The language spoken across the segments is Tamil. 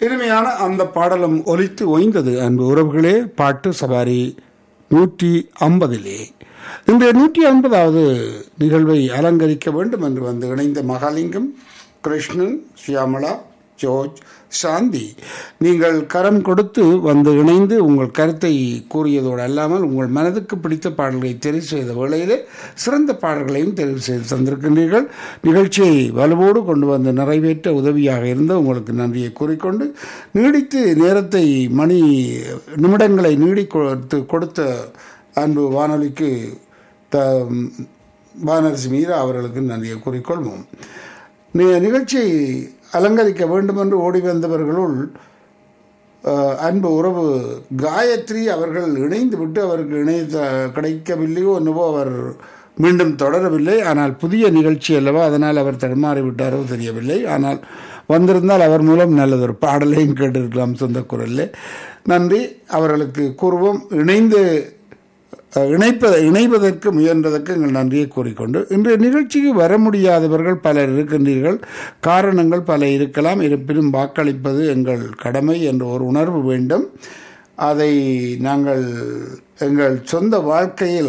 இனிமையான அந்த பாடலும் ஒலித்து ஓய்ந்தது அன்பு உறவுகளே பாட்டு சவாரி நூற்றி ஐம்பதிலே இந்த நூற்றி ஐம்பதாவது நிகழ்வை அலங்கரிக்க வேண்டும் என்று வந்து இணைந்த மகாலிங்கம் கிருஷ்ணன் சியாமளா ஜோர்ஜ் சாந்தி நீங்கள் கரம் கொடுத்து வந்து இணைந்து உங்கள் கருத்தை கூறியதோடு அல்லாமல் உங்கள் மனதுக்கு பிடித்த பாடல்களை தெரிவு செய்த வேளையிலே சிறந்த பாடல்களையும் தெரிவு செய்து தந்திருக்கின்றீர்கள் நிகழ்ச்சியை வலுவோடு கொண்டு வந்து நிறைவேற்ற உதவியாக இருந்த உங்களுக்கு நன்றியை கூறிக்கொண்டு நீடித்து நேரத்தை மணி நிமிடங்களை நீடி கொடுத்து கொடுத்த அன்பு வானொலிக்கு த வானரசி மீரா அவர்களுக்கு நன்றியை கூறிக்கொள்வோம் நி- நிகழ்ச்சியை அலங்கரிக்க வேண்டும் என்று ஓடி வந்தவர்களுள் அஹ், அன்பு உறவு காயத்ரி அவர்கள் இணைந்து விட்டு அவருக்கு இணைய கிடைக்கவில்லையோ என்னவோ அவர் மீண்டும் தொடரவில்லை ஆனால் புதிய நிகழ்ச்சி அல்லவா அதனால் அவர் தடுமாறி விட்டாரோ தெரியவில்லை ஆனால் வந்திருந்தால் அவர் மூலம் நல்லதொரு பாடலையும் கேட்டிருக்கலாம் சொந்த குரலில் நன்றி அவர்களுக்கு கூறுவோம் இணைந்து அஹ், இணைப்ப இணைவதற்கு முயன்றதற்கு எங்கள் நன்றியை கூறிக்கொண்டு இன்றைய நிகழ்ச்சிக்கு வர முடியாதவர்கள் பலர் இருக்கின்றீர்கள் காரணங்கள் பல இருக்கலாம் இருப்பினும் வாக்களிப்பது எங்கள் கடமை என்ற ஒரு உணர்வு வேண்டும் அதை நாங்கள் எங்கள் சொந்த வாழ்க்கையில்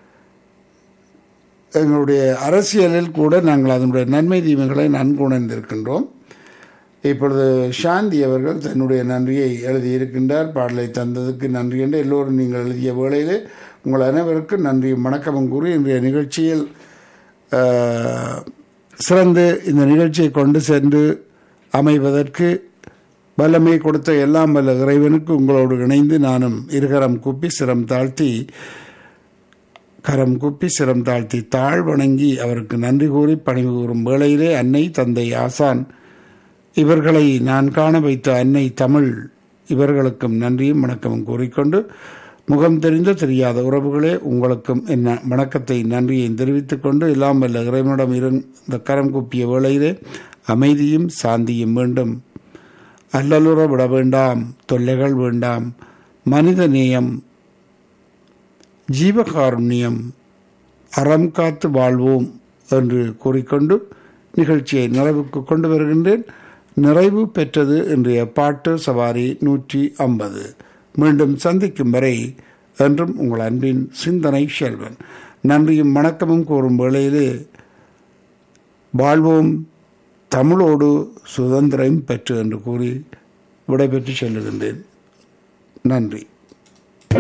எங்களுடைய அரசியலில் கூட நாங்கள் அதனுடைய நன்மை தீமைகளை நன்கு உணர்ந்திருக்கின்றோம் இப்பொழுது சாந்தி அவர்கள் தன்னுடைய நன்றியை எழுதியிருக்கின்றார் பாடலை தந்ததுக்கு நன்றி என்று எல்லோரும் நீங்கள் எழுதிய வேளையிலே உங்கள் அனைவருக்கும் நன்றியும் வணக்கமும் கூறி இன்றைய நிகழ்ச்சியில் ஆஹ், சிறந்து இந்த நிகழ்ச்சியை கொண்டு சென்று அமைவதற்கு வல்லமை கொடுத்த எல்லாம் வல்ல இறைவனுக்கு உங்களோடு இணைந்து நானும் இருகரம் கூப்பி சிரம் தாழ்த்தி கரம் கூப்பி சிரம் தாழ்த்தி தாழ் வணங்கி அவருக்கு நன்றி கூறி பணிவு கூறும் வேளையிலே அன்னை தந்தை ஆசான் இவர்களை நான் காண வைத்த அன்னை தமிழ் இவர்களுக்கும் நன்றியும் வணக்கமும் கூறிக்கொண்டு முகம் தெரிந்த தெரியாத உறவுகளே உங்களுக்கும் என்ன வணக்கத்தை நன்றியை தெரிவித்துக் கொண்டு எல்லாம் வல்ல இறைவனிடம் இருந்த கரம் கூப்பிய வேளையிலே அமைதியும் சாந்தியும் வேண்டும் அல்லலுற விட வேண்டாம் தொல்லைகள் வேண்டாம் மனித நேயம் ஜீவகாருண்யம் அறம் காத்து வாழ்வோம் என்று கூறிக்கொண்டு நிகழ்ச்சியை நிறைவுக்கு கொண்டு வருகின்றேன் நிறைவு பெற்றது இன்றைய பாட்டு சவாரி நூற்றி ஐம்பது மீண்டும் சந்திக்கும் வரை என்றும் உங்கள் அன்பின் சிந்தனை செல்வன் நன்றியும் வணக்கமும் கூறும் வேளையிலே வாழ்வோம் தமிழோடு சுதந்திரம் பெற்று என்று கூறி விடைபெற்று செல்லுகின்றேன் நன்றி